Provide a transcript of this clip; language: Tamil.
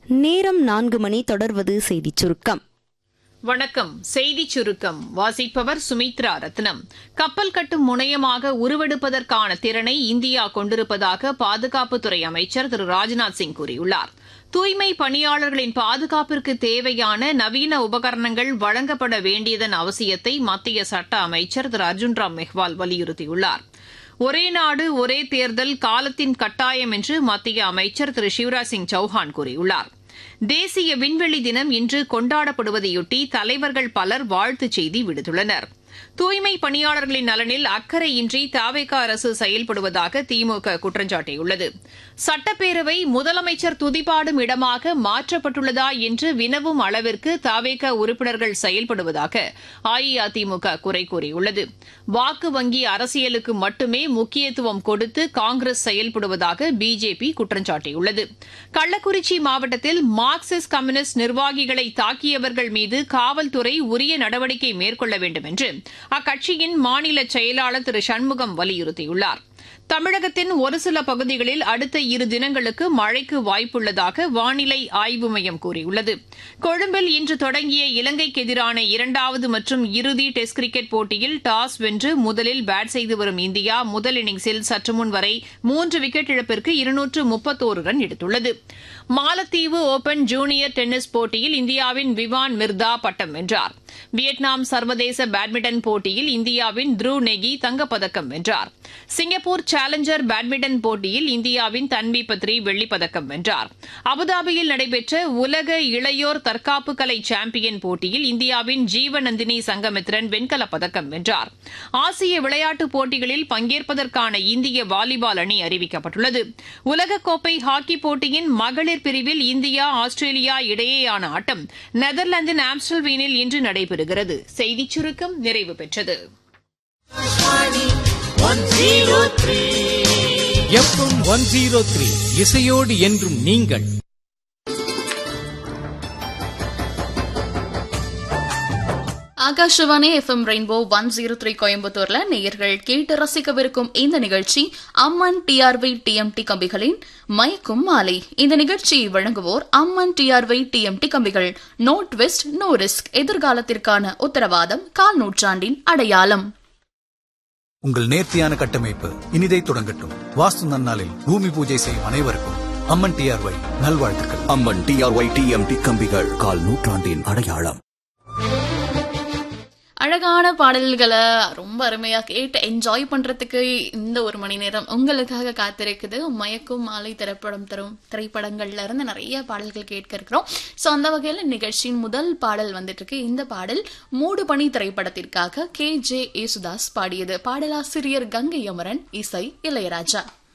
நேரம் நான்கு மணி தொடர்வது செய்திச் சுருக்கம் வணக்கம் செய்தி சுருக்கம் வாசிப்பவர் சுமித்ரா ரத்னம் கப்பல் கட்டும் முனையமாக உருவெடுப்பதற்கான திறனை இந்தியா கொண்டிருப்பதாக பாதுகாப்புத்துறை அமைச்சர் திரு ராஜ்நாத் சிங் கூறியுள்ளார் தூய்மை பணியாளர்களின் பாதுகாப்பிற்கு தேவையான நவீன உபகரணங்கள் வழங்கப்பட வேண்டியதன் அவசியத்தை மத்திய சட்ட அமைச்சர் திரு அர்ஜுன் ராம் மெஹ்வால் வலியுறுத்தியுள்ளார் ஒரே நாடு ஒரே தேர்தல் காலத்தின் கட்டாயம் என்று மத்திய அமைச்சர் திரு சிவராஜ் சிங் சௌஹான் கூறியுள்ளார் தேசிய விண்வெளி தினம் இன்று கொண்டாடப்படுவதையொட்டி தலைவர்கள் பலர் வாழ்த்துச் செய்தி விடுத்துள்ளனர் தூய்மை பணியாளர்களின் நலனில் அக்கறையின்றி தாவேக அரசு செயல்படுவதாக திமுக குற்றம் சாட்டியுள்ளது சட்டப்பேரவை முதலமைச்சர் துதிபாடும் இடமாக மாற்றப்பட்டுள்ளதா என்று வினவும் அளவிற்கு தாவேக உறுப்பினர்கள் செயல்படுவதாக அஇஅதிமுக குறை கூறியுள்ளது வாக்கு வங்கி அரசியலுக்கு மட்டுமே முக்கியத்துவம் கொடுத்து காங்கிரஸ் செயல்படுவதாக பிஜேபி குற்றம் சாட்டியுள்ளது கள்ளக்குறிச்சி மாவட்டத்தில் மார்க்சிஸ்ட் கம்யூனிஸ்ட் நிர்வாகிகளை தாக்கியவர்கள் மீது காவல்துறை உரிய நடவடிக்கை மேற்கொள்ள வேண்டும் என்று அக்கட்சியின் மாநில செயலாளர் திரு சண்முகம் வலியுறுத்தியுள்ளார் தமிழகத்தின் ஒரு சில பகுதிகளில் அடுத்த இரு தினங்களுக்கு மழைக்கு வாய்ப்புள்ளதாக வானிலை ஆய்வு மையம் கூறியுள்ளது கொழும்பில் இன்று தொடங்கிய இலங்கைக்கு எதிரான இரண்டாவது மற்றும் இறுதி டெஸ்ட் கிரிக்கெட் போட்டியில் டாஸ் வென்று முதலில் பேட் செய்து வரும் இந்தியா முதல் இன்னிங்ஸில் சற்று முன் வரை மூன்று விக்கெட் இழப்பிற்கு இருநூற்று முப்பத்தோரு ரன் எடுத்துள்ளது மாலத்தீவு ஓபன் ஜூனியர் டென்னிஸ் போட்டியில் இந்தியாவின் விவான் மிர்தா பட்டம் வென்றார் வியட்நாம் சர்வதேச பேட்மிண்டன் போட்டியில் இந்தியாவின் த்ருவ் நெகி தங்கப்பதக்கம் வென்றார் சிங்கப்பூர் சேலஞ்சர் பேட்மிண்டன் போட்டியில் இந்தியாவின் தன்வி பத்ரி வெள்ளிப்பதக்கம் வென்றார் அபுதாபியில் நடைபெற்ற உலக இளையோர் தற்காப்பு கலை சாம்பியன் போட்டியில் இந்தியாவின் ஜீவநந்தினி சங்கமித்ரன் வெண்கலப் பதக்கம் வென்றார் ஆசிய விளையாட்டுப் போட்டிகளில் பங்கேற்பதற்கான இந்திய வாலிபால் அணி அறிவிக்கப்பட்டுள்ளது உலகக்கோப்பை ஹாக்கி போட்டியின் மகளிர் பிரிவில் இந்தியா ஆஸ்திரேலியா இடையேயான ஆட்டம் நெதர்லாந்தின் ஆம்ஸ்டல்வீனில் இன்று நடைபெறுகிறது செய்திச் சுருக்கம் நிறைவு பெற்றது எஃப்எம் ஒன் ஜீரோ த்ரீ இசையோடு என்றும் நீங்கள் Akashvani FM rainbow one zero three கோயம்புத்தூர்ல நேயர்கள் கேட்டு ரசிக்கவிருக்கும் இந்த நிகழ்ச்சி அம்மன் டிஆர்வை டிஎம்டி கம்பிகளின் மயக்கும் மாலை இந்த நிகழ்ச்சியை வழங்குவோர் அம்மன் டிஆர்வை டிஎம்டி கம்பிகள் நோ ட்விஸ்ட் நோ ரிஸ்க் எதிர்காலத்திற்கான உத்தரவாதம் கால் நூற்றாண்டின் அடையாளம் உங்கள் நேர்த்தியான கட்டமைப்பு இனிதை தொடங்கட்டும் வாஸ்து நன்னாளில் பூமி பூஜை செய்யும் அனைவருக்கும் அம்மன் டிஆர்ஒய் நல்வாழ்த்துக்கள் அம்மன் டிஆர்ஒய் டிஎம்டி கம்பிகள் கால் நூற்றாண்டின் அடையாளம் அழகான பாடல்களை ரொம்ப அருமையா கேட்டு என்ஜாய் பண்றதுக்கு இந்த ஒரு மணி நேரம் உங்களுக்காக காத்திருக்குது மயக்கும் மாலை திரைப்படம் தரும் திரைப்படங்கள்ல இருந்து நிறைய பாடல்கள் கேட்க இருக்கிறோம் ஸோ அந்த வகையில் நிகழ்ச்சியின் முதல் பாடல் வந்துட்டு இருக்கு இந்த பாடல் மூடு பணி திரைப்படத்திற்காக கே ஜே ஏசுதாஸ் பாடியது பாடலாசிரியர் கங்கை அமரன் இசை இளையராஜா